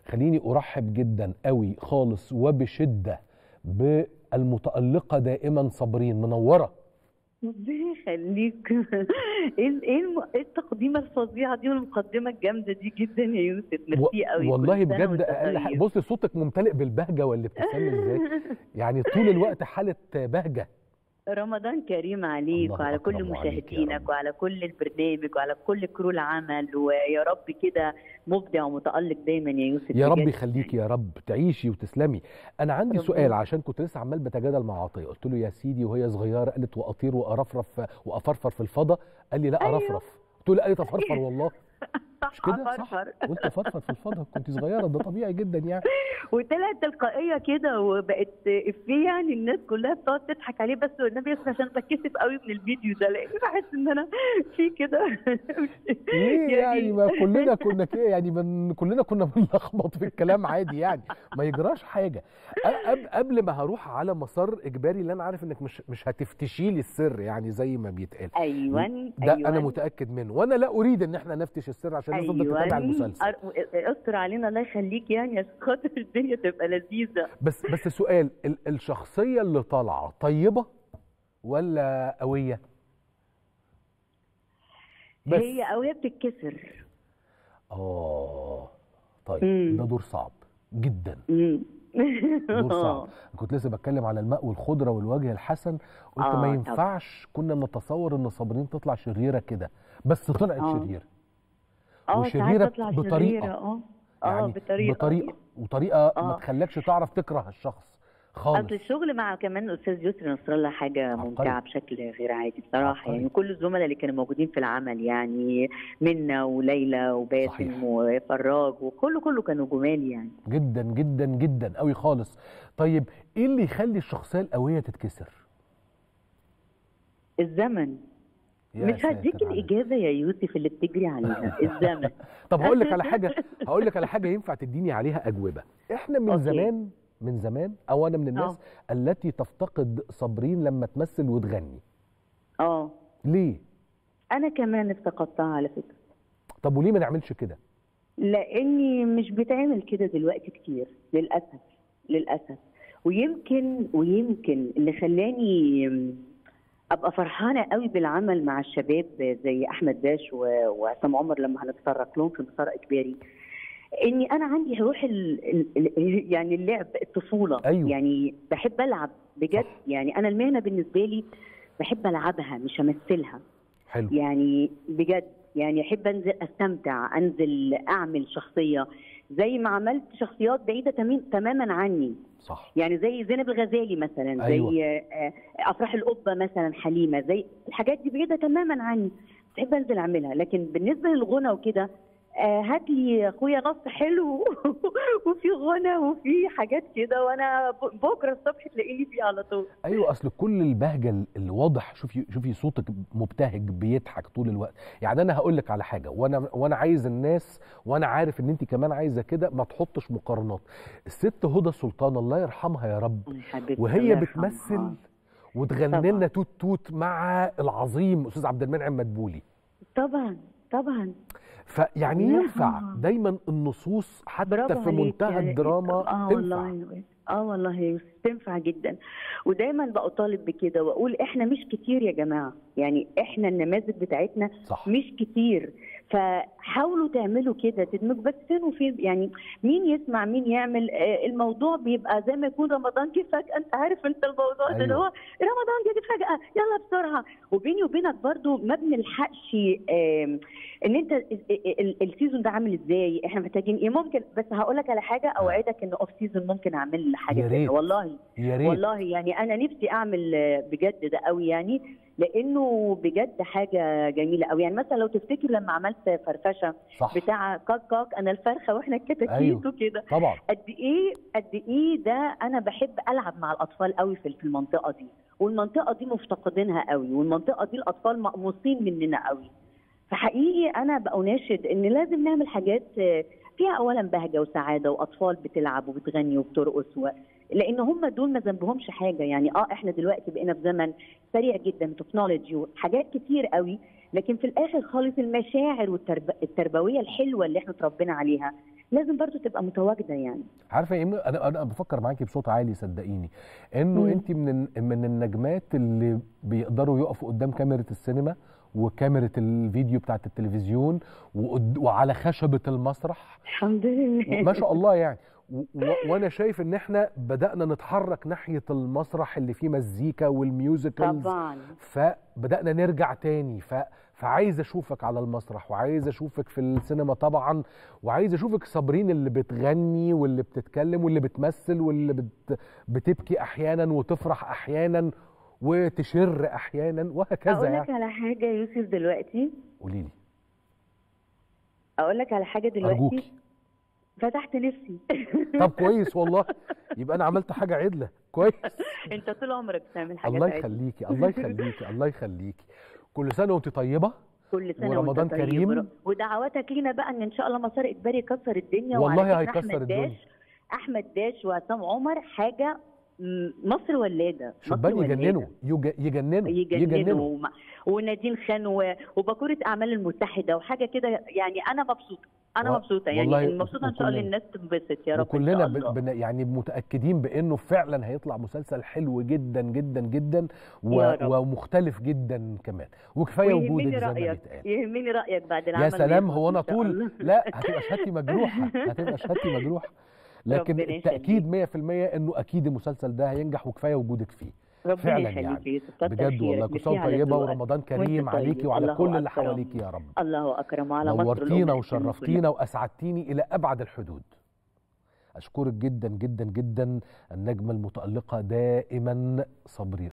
خليني ارحب جدا قوي خالص وبشده بالمتالقه دائما صابرين منوره ربنا يخليك ايه ال- ايه الم- إيه التقديمه الفظيعه دي والمقدمه الجامده دي جدا يا يوسف ميرسي قوي والله كل سنة بجد وأنت اقل حاجه طيب. بصي صوتك ممتلئ بالبهجه والابتسام ازاي يعني طول الوقت حاله بهجه رمضان كريم عليك الله وعلى كل أكرم عليك يا مشاهدينك رب. وعلى كل البرنامج وعلى كل كرو العمل ويا رب كده مبدع ومتالق دايما يا يوسف يا رب بجد. يخليك يا رب تعيشي وتسلمي انا عندي ربنا. سؤال عشان كنت لسه عمال بتجادل مع عطيه قلت له يا سيدي وهي صغيره قالت واطير وارفرف وافرفر في الفضه قال لي لا أيوه. ارفرف قلت له لا قالت افرفر والله مش كده صح أفرفر. قلت افرفر في الفضه كنت صغيره ده طبيعي جدا يعني وطلعت تلقائيه كده وبقت افيه يعني الناس كلها بتقعد تضحك عليه بس والنبي يسمع عشان بتكسف قوي من الفيديو ده لان بحس ان انا في كده ليه يعني ما كلنا كنا كده يعني من كلنا كنا بنلخبط في الكلام عادي يعني ما يجراش حاجه أ- قبل قبل ما هروح على مسار اجباري اللي انا عارف انك مش مش هتفتشي لي السر يعني زي ما بيتقال ايوه ده أيوة. انا متاكد منه وانا لا اريد ان احنا نفتش السر عشان الناس تفضل ايوه تتابع المسلسل أر- استر علينا الله يخليك يعني عشان خاطر الدنيا تبقى لذيذه بس بس سؤال ال- الشخصيه اللي طالعه طيبه ولا قويه بس هي قويه بتتكسر اه طيب مم. ده دور صعب جدا مم. دور صعب كنت لسه بتكلم على الماء والخضره والوجه الحسن قلت آه، ما طبعا. ينفعش كنا نتصور ان صابرين تطلع شريره كده بس طلعت آه. شريره اه وشريرة ساعات تطلع بطريقة. شريرة اه اه يعني بطريقه بطريقه وطريقه ما آه. تخليكش تعرف تكره الشخص خالص اصل الشغل مع كمان الاستاذ يسري نصر الله حاجه عبقري. ممتعه بشكل غير عادي بصراحه عبقري. يعني كل الزملاء اللي كانوا موجودين في العمل يعني منا وليلى وباسم صحيح. وفراج وكله كله كانوا جمال يعني جدا جدا جدا قوي خالص طيب ايه اللي يخلي الشخصيه القويه تتكسر الزمن يا مش ساتر هديك عليك. الاجابه يا يوسف اللي بتجري عليها الزمن طب هقول لك على حاجه هقول لك على حاجه ينفع تديني عليها اجوبه احنا من أوكي. زمان من زمان او انا من الناس آه. التي تفتقد صابرين لما تمثل وتغني اه ليه انا كمان افتقدتها على فكره طب وليه ما نعملش كده لاني مش بتعمل كده دلوقتي كتير للاسف للاسف ويمكن ويمكن اللي خلاني ابقى فرحانه قوي بالعمل مع الشباب زي احمد داش و- وعصام عمر لما هنتفرج لهم في مسار اجباري اني انا عندي روح ال... ال... ال- يعني اللعب الطفوله أيوة. يعني بحب العب بجد صح. يعني انا المهنه بالنسبه لي بحب العبها مش امثلها حلو يعني بجد يعني احب انزل استمتع انزل اعمل شخصيه زي ما عملت شخصيات بعيده تمام- تماما عني صح يعني زي زينب الغزالي مثلا أيوة. زي آه، افراح القبه مثلا حليمه زي الحاجات دي بعيده تماما عني بحب انزل اعملها لكن بالنسبه للغنى وكده آه، هات لي يا اخويا نص حلو وفي غنى وفي حاجات كده وانا ب- بكره الصبح تلاقيني فيه على طول ايوه اصل كل البهجه ال- اللي واضح شوفي شوفي صوتك مبتهج بيضحك طول الوقت يعني انا هقول لك على حاجه وانا وانا عايز الناس وانا عارف ان انت كمان عايزه كده ما تحطش مقارنات الست هدى سلطان الله يرحمها يا رب يا حبيبتي وهي الله يرحمها. بتمثل وتغني طبعا. لنا توت توت مع العظيم استاذ عبد المنعم مدبولي طبعا طبعا فيعني الله ينفع يرحمها. دايما النصوص حتى برافو في عليك منتهى يعني الدراما اه تنفع والله اه والله يا يوسف تنفع جدا ودايما بطالب بكده واقول احنا مش كتير يا جماعه يعني احنا النماذج بتاعتنا صح مش كتير فحاولوا تعملوا كده تدمج بس فين وفين يعني مين يسمع مين يعمل آه، الموضوع بيبقى زي ما يكون رمضان جه فجاه انت عارف انت الموضوع ده اللي أيوة. هو رمضان جه فجاه يلا بسرعه وبيني وبينك برضو ما بنلحقش آم، ان انت ال- ال- السيزون ده عامل ازاي احنا محتاجين ايه ممكن بس هقول لك على حاجه اوعدك ان اوف سيزون ممكن اعمل حاجه يا كده ريت. والله يا ريت والله يعني انا نفسي اعمل آه، بجد ده قوي يعني لانه بجد حاجه جميله قوي يعني مثلا لو تفتكر لما عملت فرفشه صح بتاع كاك كاك انا الفرخه واحنا الكتاكيت أيوه. وكده طبعا قد ايه قد ايه ده انا بحب العب مع الاطفال قوي في في المنطقه دي والمنطقه دي مفتقدينها قوي والمنطقه دي الاطفال مقموصين مننا قوي فحقيقي انا بأناشد ان لازم نعمل حاجات آه، فيها اولا بهجه وسعاده واطفال بتلعب وبتغني وبترقص و... لان هم دول ما ذنبهمش حاجه يعني اه احنا دلوقتي بقينا في زمن سريع جدا تكنولوجي وحاجات كتير قوي لكن في الاخر خالص المشاعر والتربويه الحلوه اللي احنا اتربينا عليها لازم برضو تبقى متواجده يعني عارفه ايه انا انا بفكر معاكي بصوت عالي صدقيني انه مم. انت من من النجمات اللي بيقدروا يقفوا قدام كاميرا السينما وكاميرا الفيديو بتاعت التلفزيون وقد- وعلى خشبه المسرح الحمد لله ما شاء الله يعني و- و- وانا شايف ان احنا بدانا نتحرك ناحيه المسرح اللي فيه مزيكا والميوزيكالز طبعا فبدانا نرجع تاني ف... فعايز اشوفك على المسرح وعايز اشوفك في السينما طبعا وعايز اشوفك صابرين اللي بتغني واللي بتتكلم واللي بتمثل واللي بت... بتبكي احيانا وتفرح احيانا وتشر احيانا وهكذا اقول لك يعني على حاجه يا يوسف دلوقتي قولي لي اقول لك على حاجه دلوقتي ارجوكي فتحت نفسي طب كويس والله يبقى انا عملت حاجه عدله كويس انت طول عمرك بتعمل حاجات الله عدلة. يخليكي الله يخليكي الله يخليكي كل سنه وانت طيبه كل سنه ورمضان وانت طيب كريم. ور- ودعواتك لينا بقى ان ان شاء الله مسار اجباري يكسر الدنيا والله وعلى فكرة هيكسر أحمد الدنيا. داش احمد داش وعصام عمر حاجه م- مصر ولاده مصر شبان ولادة. يجننوا يج- يجننوا يجننوا وما- ونادين خان و- وباكوره اعمال المتحده وحاجه كده يعني انا مبسوطه انا و- مبسوطه والله يعني مبسوطه ان شاء الله وكلنا. الناس تنبسط يا رب إن وكلنا شاء ب- الله. بن يعني متاكدين بانه فعلا هيطلع مسلسل حلو جدا جدا جدا و يا رب. ومختلف جدا كمان وكفايه وجودك ويهمني زي ما رايك بيتقال يهمني رايك بعد العمل يا سلام ما هو انا يخلص إن طول شاء الله. لا هتبقى شهادتي مجروحه هتبقى شهادتي مجروحه لكن ربنا التاكيد 100% انه اكيد المسلسل ده هينجح وكفايه وجودك فيه ربنا فعلا يخليك يعني. يا يوسف كتر بجد خيرك. والله كل ميرسي سنه وأنت على طيبه ذوقك. ورمضان كريم وأنت عليكي طيب. وعلى الله كل اللي أكرم. حواليك يا رب الله اكرم وعلى مصر نورتينا الأم الإسلامية وشرفتينا واسعدتيني الى ابعد الحدود اشكرك جدا جدا جدا النجمه المتالقه دائما صبري